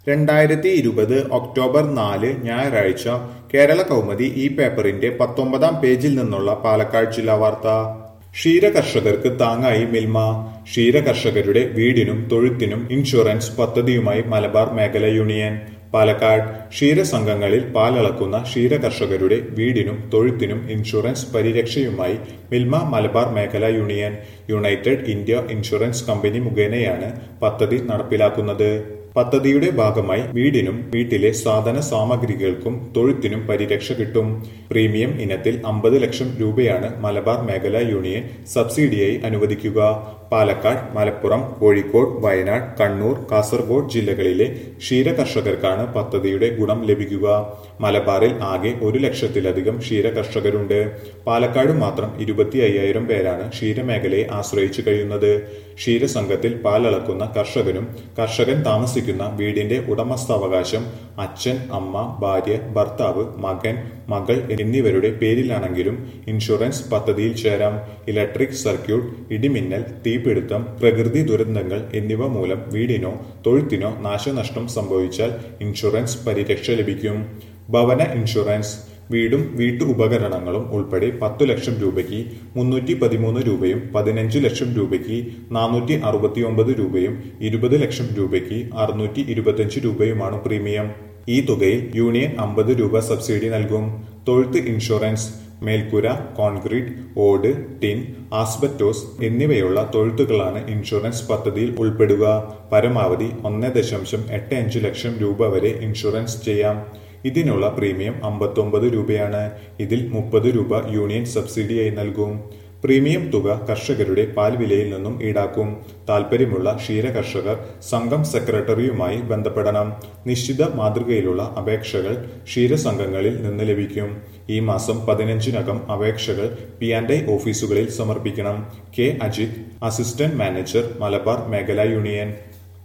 രണ്ടായിരത്തി ഇരുപത് ഒക്ടോബർ നാല് ഞായറാഴ്ച കേരള കൗമുദി ഈ പേപ്പറിന്റെ പത്തൊമ്പതാം പേജിൽ നിന്നുള്ള പാലക്കാട് ജില്ലാ വാർത്ത ക്ഷീരകർഷകർക്ക് താങ്ങായി മിൽമ ക്ഷീരകർഷകരുടെ വീടിനും തൊഴുത്തിനും ഇൻഷുറൻസ് പദ്ധതിയുമായി മലബാർ മേഖല യൂണിയൻ പാലക്കാട് ക്ഷീരസംഘങ്ങളിൽ പാലളക്കുന്ന ക്ഷീരകർഷകരുടെ വീടിനും തൊഴുത്തിനും ഇൻഷുറൻസ് പരിരക്ഷയുമായി മിൽമ മലബാർ മേഖല union United India insurance company മുഖേനയാണ് പദ്ധതി നടപ്പിലാക്കുന്നത് പദ്ധതിയുടെ ഭാഗമായി വീടിനും വീട്ടിലെ സാധന സാമഗ്രികൾക്കും തൊഴുത്തിനും പരിരക്ഷ കിട്ടും പ്രീമിയം ഇനത്തിൽ അമ്പത് ലക്ഷം രൂപയാണ് മലബാർ മേഖല യൂണിയൻ സബ്സിഡിയായി അനുവദിക്കുക പാലക്കാട് മലപ്പുറം കോഴിക്കോട് വയനാട് കണ്ണൂർ കാസർഗോഡ് ജില്ലകളിലെ ക്ഷീര കർഷകർക്കാണ് പദ്ധതിയുടെ ഗുണം ലഭിക്കുക മലബാറിൽ ആകെ ഒരു ലക്ഷത്തിലധികം ക്ഷീര കർഷകരുണ്ട് പാലക്കാട് മാത്രം ഇരുപത്തി അയ്യായിരം പേരാണ് ക്ഷീരമേഖലയെ ആശ്രയിച്ചു കഴിയുന്നത് ക്ഷീരസംഘത്തിൽ പാലളക്കുന്ന കർഷകനും കർഷകൻ താമസിക്കുന്ന വീടിന്റെ ഉടമസ്ഥാവകാശം അച്ഛൻ അമ്മ ഭാര്യ ഭർത്താവ് മകൻ മകൾ എന്നിവരുടെ പേരിലാണെങ്കിലും ഇൻഷുറൻസ് പദ്ധതിയിൽ ചേരാം ഇലക്ട്രിക് സർക്യൂട്ട് ഇടിമിന്നൽ തീപിടുത്തം പ്രകൃതി ദുരന്തങ്ങൾ എന്നിവ മൂലം വീടിനോ തൊഴുത്തിനോ നാശനഷ്ടം സംഭവിച്ചാൽ ഇൻഷുറൻസ് പരിരക്ഷ ലഭിക്കും ഭവന ഇൻഷുറൻസ് വീടും വീട്ടു ഉപകരണങ്ങളും ഉൾപ്പെടെ പത്തു ലക്ഷം രൂപയ്ക്ക് മുന്നൂറ്റി പതിമൂന്ന് രൂപയും പതിനഞ്ച് ലക്ഷം രൂപയ്ക്ക് നാനൂറ്റി അറുപത്തി ഒമ്പത് രൂപയും ഇരുപത് ലക്ഷം രൂപയ്ക്ക് അറുന്നൂറ്റി ഇരുപത്തിയഞ്ച് രൂപയുമാണ് പ്രീമിയം ഈ തുകയിൽ യൂണിയൻ അമ്പത് രൂപ സബ്സിഡി നൽകും തൊഴുത്ത് ഇൻഷുറൻസ് മേൽക്കൂര കോൺക്രീറ്റ് ഓട് ടിൻ ആസ്ബറ്റോസ് എന്നിവയുള്ള തൊഴുത്തുകളാണ് ഇൻഷുറൻസ് പദ്ധതിയിൽ ഉൾപ്പെടുക പരമാവധി ഒന്ന് ദശാംശം എട്ട് അഞ്ച് ലക്ഷം രൂപ വരെ ഇൻഷുറൻസ് ചെയ്യാം ഇതിനുള്ള പ്രീമിയം അമ്പത്തൊമ്പത് രൂപയാണ് ഇതിൽ മുപ്പത് രൂപ യൂണിയൻ സബ്സിഡിയായി നൽകും പ്രീമിയം തുക കർഷകരുടെ പാൽ വിലയിൽ നിന്നും ഈടാക്കും താൽപ്പര്യമുള്ള ക്ഷീര കർഷകർ സംഘം സെക്രട്ടറിയുമായി ബന്ധപ്പെടണം നിശ്ചിത മാതൃകയിലുള്ള അപേക്ഷകൾ ക്ഷീരസംഘങ്ങളിൽ നിന്ന് ലഭിക്കും ഈ മാസം പതിനഞ്ചിനകം അപേക്ഷകൾ പി ആൻഡ് ഐ ഓഫീസുകളിൽ സമർപ്പിക്കണം K Ajith assistant manager Malabar മേഖലാ യൂണിയൻ